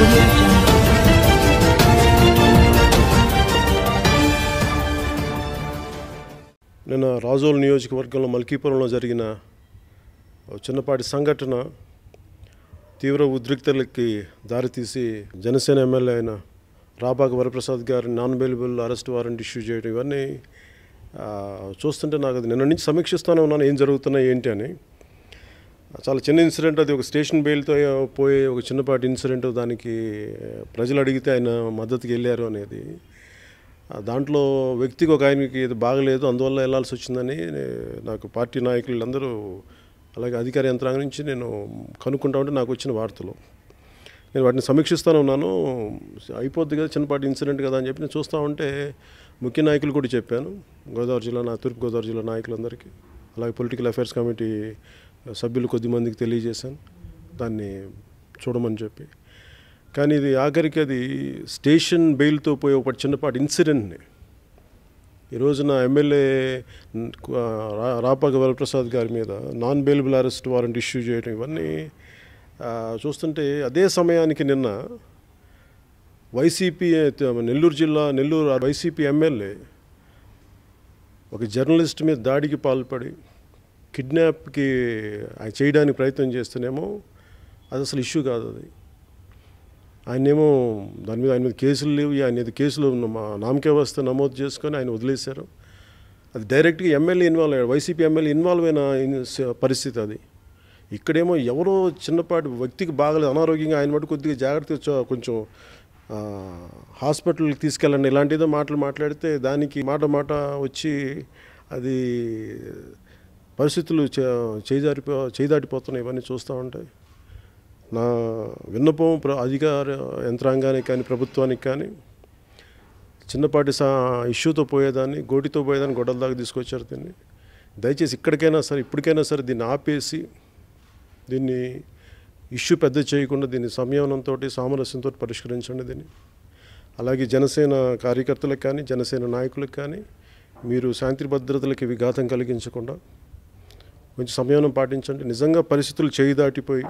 audio jungle. నిన్న రాజోల్ నియోజకవర్గంలో మల్కీపురంలో జరిగిన ఓ చిన్నపాటి సంఘటన తీవ్ర ఉద్రిక్తలకి దారితీసి జనసేన ఎమ్మెల్యే అయిన రాబాగ వరప్రసాద్ గారి non bailable arrest warrant issue చేయడం ఇవన్నీ ఆ, చూస్తుంటే నాకు అది నిన్న నుంచి సమీక్షిస్తూనే ఉన్నాను ఏం జరుగుతున్నాయి ఏంటి అని చాలా చిన్న ఇన్సిడెంట్ అది ఒక స్టేషన్ బెయిల్తో పోయే ఒక చిన్నపాటి ఇన్సిడెంట్ దానికి ప్రజలు అడిగితే ఆయన మద్దతుకి వెళ్ళారు అనేది ఆ దాంట్లో వ్యక్తికి ఒక ఆయనకి ఇది బాగలేదు అందువల్ల వెళ్ళాల్సి వచ్చిందని నాకు పార్టీ నాయకులు అందరూ అలాగే అధికార యంత్రాంగం నుంచి నేను కనుక్కుంటా ఉంటే నాకు వచ్చిన వార్తలు నేను వాటిని సమీక్షిస్తూనే ఉన్నాను అయిపోద్ది కదా చిన్నపాటి ఇన్సిడెంట్ కదా అని చెప్పి నేను చూస్తూ ఉంటే ముఖ్య నాయకులు కూడా చెప్పాను గోదావరి జిల్లా నా తూర్పు గోదావరి జిల్లా నాయకులందరికీ అలాగే పొలిటికల్ అఫైర్స్ కమిటీ సభ్యులు కొద్ది మందికి తెలియజేశాను దాన్ని చూడమని చెప్పి కానీ ఇది ఆఖరికి అది స్టేషన్ బెయిల్తో పోయే ఒక చిన్నపాటి ఇన్సిడెంట్ని ఈ రోజున ఎమ్మెల్యే రా- రాపాక వరప్రసాద్ గారి మీద non bailable arrest warrant issue చేయడం ఇవన్నీ ఆ, చూస్తుంటే అదే సమయానికి నిన్న వైసీపీ నెల్లూరు జిల్లా నెల్లూరు వైసీపీ ఎమ్మెల్యే ఒక జర్నలిస్ట్ మీద దాడికి పాల్పడి కిడ్నాప్కి ఆయన చేయడానికి ప్రయత్నం చేస్తేనేమో అది అసలు ఇష్యూ కాదు అది ఆయనేమో దాని మీద ఆయన మీద కేసులు లేవు ఆయన మీద కేసులు మా నామకే వస్తే నమోదు చేసుకొని ఆయన వదిలేశారు అది డైరెక్ట్గా ఎమ్మెల్యే ఇన్వాల్వ్ అయ్యాడు వైసీపీ ఎమ్మెల్యే ఇన్వాల్వ్ అయిన ఇన్- స- పరిస్థితి అది ఇక్కడేమో ఎవరో చిన్నపాటి వ్యక్తికి బాగలేదు అనారోగ్యంగా ఆయన మటు కొద్దిగా జాగ్రత్తగా చ- కొంచెం ఆ, హాస్పిటల్కి తీసుకెళ్ళండి ఇలాంటిదో మాటలు మాట్లాడితే దానికి మాట మాట వచ్చి అది పరిస్థితులు చే- చేజారిపో చేదాటిపోతున్నాయి ఇవన్నీ చూస్తూ ఉంటాయి నా విన్నపం ప్ర అధికార యంత్రాంగానికి కానీ ప్రభుత్వానికి కానీ చిన్నపాటి సా ఇష్యూతో పోయేదాన్ని గోటితో పోయేదాన్ని గొడవల దాకా తీసుకొచ్చారు దీన్ని దయచేసి ఇక్కడికైనా సరే ఇప్పటికైనా సరే దీన్ని ఆపేసి దీన్ని ఇష్యూ పెద్ద చేయకుండా దీన్ని సంయమనంతో సామరస్యంతో పరిష్కరించండి దీన్ని అలాగే జనసేన కార్యకర్తలకు కానీ జనసేన నాయకులకు కానీ మీరు శాంతి భద్రతలకు విఘాతం కలిగించకుండా కొంచెం సంయమనం పాటించండి నిజంగా పరిస్థితులు చేయి దాటిపోయి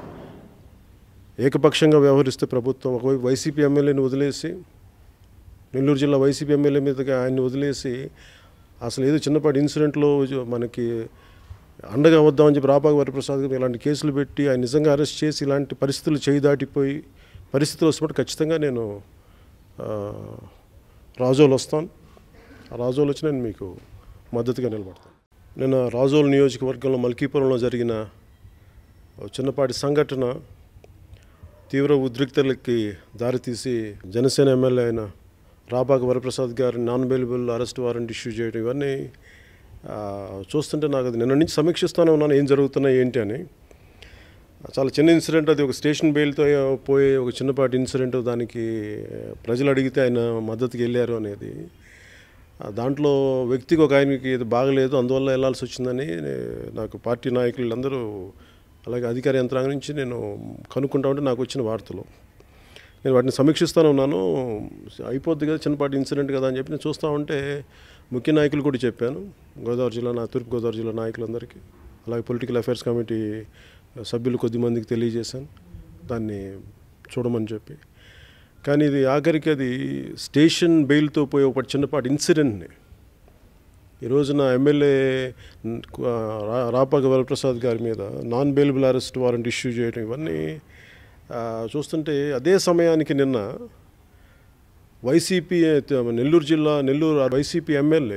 ఏకపక్షంగా వ్యవహరిస్తే ప్రభుత్వం ఒకవైపు వైసీపీ ఎమ్మెల్యేని వదిలేసి నెల్లూరు జిల్లా వైసీపీ ఎమ్మెల్యే మీదగా ఆయన్ని వదిలేసి అసలు ఏదో చిన్నపాటి ఇన్సిడెంట్లో మనకి అండగా వద్దామని చెప్పి రాపాక వరప్రసాద్ గారు ఇలాంటి కేసులు పెట్టి ఆయన నిజంగా అరెస్ట్ చేసి ఇలాంటి పరిస్థితులు చేయి దాటిపోయి పరిస్థితులు వస్తున్నప్పుడు ఖచ్చితంగా నేను ఆ, రాజోలు వస్తాను ఆ రాజోలు వచ్చి నేను మీకు మద్దతుగా నిలబడతాను నిన్న రాజోలు నియోజకవర్గంలో మల్కీపురంలో జరిగిన ఓ చిన్నపాటి సంఘటన తీవ్ర ఉద్రిక్తలకి దారితీసి జనసేన ఎమ్మెల్యే అయిన రాబాగ వరప్రసాద్ గారి non bailable arrest warrant issue చేయడం ఇవన్నీ ఆ, చూస్తుంటే నాకు అది నిన్న నుంచి సమీక్షిస్తూనే ఉన్నాను ఏం జరుగుతున్నాయి ఏంటి అని చాలా చిన్న ఇన్సిడెంట్ అది ఒక స్టేషన్ బెయిల్తో పోయే ఒక చిన్నపాటి ఇన్సిడెంట్ దానికి ప్రజలు అడిగితే ఆయన మద్దతుకి వెళ్ళారు అనేది ఆ దాంట్లో వ్యక్తికి ఒక ఆయనకి ఇది బాగలేదు అందువల్ల వెళ్ళాల్సి వచ్చిందని నాకు పార్టీ నాయకులు అందరూ అలాగే అధికార యంత్రాంగం నుంచి నేను కనుక్కుంటా ఉంటే నాకు వచ్చిన వార్తలు నేను వాటిని సమీక్షిస్తూనే ఉన్నాను అయిపోద్ది కదా చిన్నపాటి ఇన్సిడెంట్ కదా అని చెప్పి నేను చూస్తూ ఉంటే ముఖ్య నాయకులు కూడా చెప్పాను గోదావరి జిల్లా నా తూర్పు గోదావరి జిల్లా నాయకులందరికీ అలాగే పొలిటికల్ అఫైర్స్ కమిటీ సభ్యులు కొద్ది మందికి తెలియజేశాను దాన్ని చూడమని చెప్పి కానీ ఇది ఆఖరికి అది స్టేషన్ బెయిల్తో పోయే ఒక చిన్నపాటి ఇన్సిడెంట్ని ఈ రోజున ఎమ్మెల్యే రా- రాపాక వరప్రసాద్ గారి మీద non bailable arrest warrant issue చేయడం ఇవన్నీ ఆ, చూస్తుంటే అదే సమయానికి నిన్న వైసీపీ నెల్లూరు జిల్లా నెల్లూరు వైసీపీ ఎమ్మెల్యే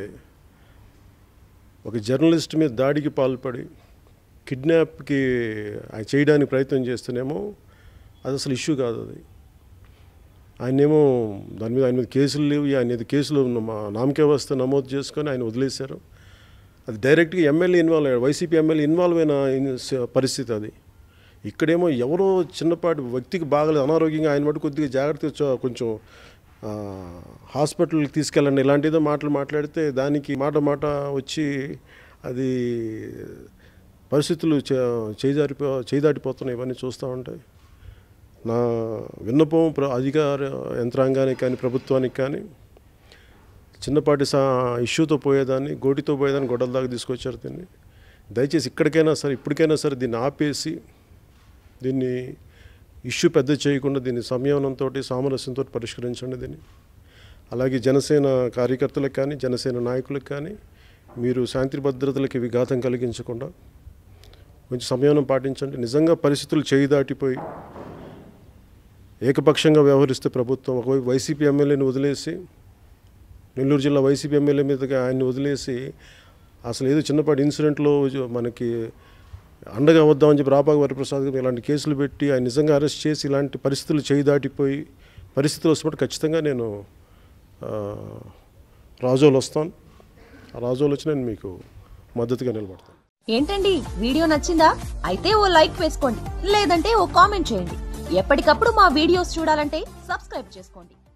ఒక జర్నలిస్ట్ మీద దాడికి పాల్పడి కిడ్నాప్కి ఆయన చేయడానికి ప్రయత్నం చేస్తేనేమో అది అసలు ఇష్యూ కాదు అది ఆయనేమో దాని మీద ఆయన మీద కేసులు లేవు ఆయన మీద కేసులు మా నామకే వస్తే నమోదు చేసుకొని ఆయన వదిలేశారు అది డైరెక్ట్గా ఎమ్మెల్యే ఇన్వాల్వ్ అయ్యాడు వైసీపీ ఎమ్మెల్యే ఇన్వాల్వ్ అయిన ఇన్- స- పరిస్థితి అది ఇక్కడేమో ఎవరో చిన్నపాటి వ్యక్తికి బాగలేదు అనారోగ్యంగా ఆయన మటు కొద్దిగా జాగ్రత్తగా చ- కొంచెం ఆ, హాస్పిటల్కి తీసుకెళ్ళండి ఇలాంటిదో మాటలు మాట్లాడితే దానికి మాట మాట వచ్చి అది పరిస్థితులు చే- చేజారిపో చేదాటిపోతున్నాయి ఇవన్నీ చూస్తూ ఉంటాయి నా విన్నపం ప్ర అధికార యంత్రాంగానికి కానీ ప్రభుత్వానికి కానీ చిన్నపాటి సా ఇష్యూతో పోయేదాన్ని గోటితో పోయేదాన్ని గొడవల దాకా తీసుకొచ్చారు దీన్ని దయచేసి ఇక్కడికైనా సరే ఇప్పటికైనా సరే దీన్ని ఆపేసి దీన్ని ఇష్యూ పెద్ద చేయకుండా దీన్ని సంయమనంతో సామరస్యంతో పరిష్కరించండి దీన్ని అలాగే జనసేన కార్యకర్తలకు కానీ జనసేన నాయకులకు కానీ మీరు శాంతి భద్రతలకు విఘాతం కలిగించకుండా కొంచెం సంయమనం పాటించండి నిజంగా పరిస్థితులు చేయి దాటిపోయి ఏకపక్షంగా వ్యవహరిస్తే ప్రభుత్వం ఒకవైపు వైసీపీ ఎమ్మెల్యేని వదిలేసి నెల్లూరు జిల్లా వైసీపీ ఎమ్మెల్యే మీదగా ఆయన్ని వదిలేసి అసలు ఏదో చిన్నపాటి ఇన్సిడెంట్లో మనకి అండగా వద్దామని చెప్పి రాపాక వరప్రసాద్ గారు ఇలాంటి కేసులు పెట్టి ఆయన నిజంగా అరెస్ట్ చేసి ఇలాంటి పరిస్థితులు చేయి దాటిపోయి పరిస్థితులు వస్తున్నప్పుడు ఖచ్చితంగా నేను ఆ, రాజోలు వస్తాను ఆ రాజోలు వచ్చి నేను మీకు మద్దతుగా నిలబడతాను ఏంటండి వీడియో నచ్చిందా అయితే ఓ లైక్ వేసుకోండి లేదంటే ఓ కామెంట్ చేయండి ఎప్పటికప్పుడు మా వీడియోస్ చూడాలంటే సబ్స్క్రైబ్ చేసుకోండి